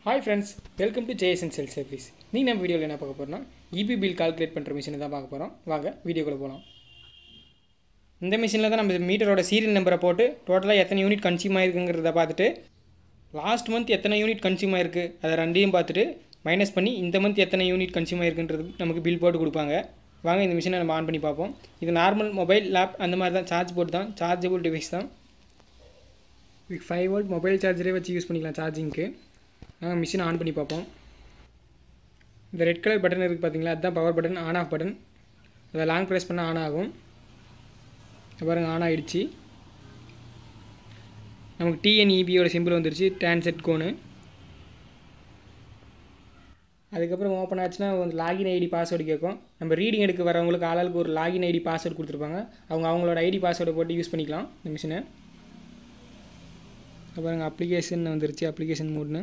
hi friends welcome to JSN cell service நீங்கள் நம்ம வீடியோவில் என்ன பார்க்க போகிறோம்னா இபி பில் கால்குலேட் பண்ணுற மிஷினை தான் பார்க்க போகிறோம் வாங்க வீடியோக்குள்ளே போகலாம் இந்த மிஷினில் தான் நம்ம மீட்டரோட சீரியல் நம்பரை போட்டு டோட்டலாக எத்தனை யூனிட் கன்சியூம் ஆயிருக்குங்கிறத பார்த்துட்டு லாஸ்ட் மந்த் எத்தனை யூனிட் கன்சியூம் ஆயிருக்கு அதை ரெண்டையும் பார்த்துட்டு மைனஸ் பண்ணி இந்த மந்த் எத்தனை யூனிட் கன்சியூம் ஆயிருக்குன்றது நமக்கு பில் போட்டு கொடுப்பாங்க வாங்க இந்த மிஷினை நம்ம ஆன் பண்ணி பார்ப்போம் இது நார்மல் மொபைல் லேப் அந்த மாதிரி தான் சார்ஜ் போட்டு தான் சார்ஜபிள் டிவைஸ் தான் இதுக்கு ஃபைவ் வோல்ட் மொபைல் சார்ஜரே வச்சு யூஸ் பண்ணிக்கலாம் சார்ஜிங்க்கு நாங்கள் மிஷினை ஆன் பண்ணி பார்ப்போம் இந்த ரெட் கலர் பட்டன் இருக்குது பார்த்தீங்களா அதுதான் power button on off button அதை லாங் ப்ரெஸ் பண்ணால் ஆன் ஆகும் இங்க பாருங்க ஆன் ஆகிடுச்சு நமக்கு டிஎன்இபியோட சிம்பிள் வந்துருச்சு டான்செட் கோனு அதுக்கப்புறம் ஓப்பன் ஆச்சுன்னா வந்து லாகின் ஐடி பாஸ்வேர்டு கேட்கும் நம்ம ரீடிங் எடுக்க வரவங்களுக்கு ஆளாளுக்கு ஒரு லாகின் ஐடி பாஸ்வேர்டு கொடுத்துருப்பாங்க அவங்க அவங்களோட ஐடி பாஸ்வேர்டை போட்டு யூஸ் பண்ணிக்கலாம் இந்த மிஷினை பாருங்க அப்ளிகேஷன் வந்துருச்சு அப்ளிகேஷன் மூட்னு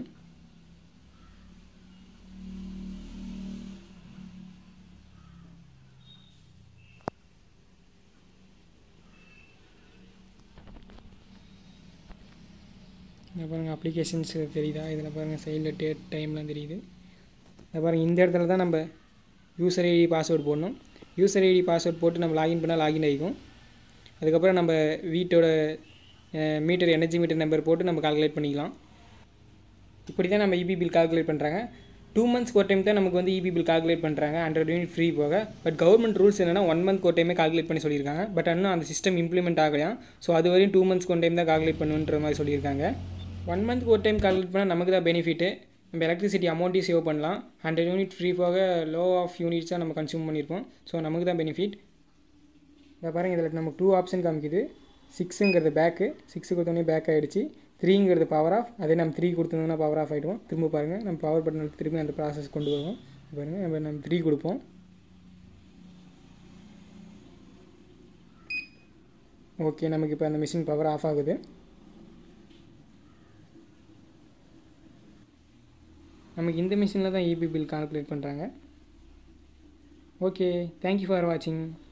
இங்கே பாருங்கள் அப்ளிகேஷன்ஸ் தெரியுதா இதில் பாருங்கள் சைடில் டேட் டைம்லாம் தெரியுது இதை பாருங்கள் இந்த இடத்துல தான் நம்ம யூசர் ஐடி பாஸ்வேர்டு போடணும் யூசர் ஐடி பாஸ்வேர்ட் போட்டு நம்ம லாகின் பண்ணால் லாகின் ஆகிக்கும் அதுக்கப்புறம் நம்ம வீட்டோட மீட்டர் எனர்ஜி மீட்டர் நம்பர் போட்டு நம்ம கால்குலேட் பண்ணிக்கலாம் இப்படி தான் நம்ம இபி பில் கால்குலேட் பண்ணுறாங்க டூ மந்த்ஸ்க்கு ஒரு டைம் தான் நமக்கு வந்து இபி பில் கால்குலேட் பண்ணுறாங்க ஹண்ட்ரட் யூனிட் ஃப்ரீ போக பட் கவர்மெண்ட் ரூல்ஸ் என்னென்னா ஒன் மந்த் ஒரு டைமே கால்குலேட் பண்ணி சொல்லியிருக்காங்க பட் இன்னும் அந்த சிஸ்டம் இம்ப்ளிமெண்ட் ஆகலையாம் ஸோ அது வரையும் டூ மந்த்ஸ்க்கு ஒன் டைம் தான் கால்குலேட் பண்ணுன்ற மாதிரி சொல்லியிருக்காங்க ஒன் மந்த்க்கு ஒரு டைம் கால்குலேட் பண்ணால் நமக்கு தான் பெனிஃபிட்டு நம்ம எலக்ட்ரிசிட்டி அமௌண்ட்டையும் சேவ் பண்ணலாம் ஹண்ட்ரட் யூனிட் ஃப்ரீ போக லோ ஆஃப் யூனிட்ஸாக நம்ம கன்சியூம் பண்ணியிருப்போம் ஸோ நமக்கு தான் பெனிஃபிட் இதை பாருங்கள் இதில் நமக்கு டூ ஆப்ஷன் காமிக்குது சிக்ஸுங்கிறது பேக்கு சிக்ஸு கொடுத்தோடனே பேக் ஆகிடுச்சு த்ரீங்கிறது பவர் ஆஃப் அதே நம்ம த்ரீ கொடுத்தோம்னா பவர் ஆஃப் ஆகிடுவோம் திரும்ப பாருங்கள் நம்ம பவர் பட்டன் திரும்பி அந்த ப்ராசஸ் கொண்டு வருவோம் பாருங்கள் நம்ம நம்ம த்ரீ கொடுப்போம் ஓகே நமக்கு இப்போ அந்த மிஷின் பவர் ஆஃப் ஆகுது நமக்கு இந்த மிஷினில் தான் இபி பில் கால்குலேட் பண்ணுறாங்க ஓகே தேங்க்யூ ஃபார் வாட்சிங்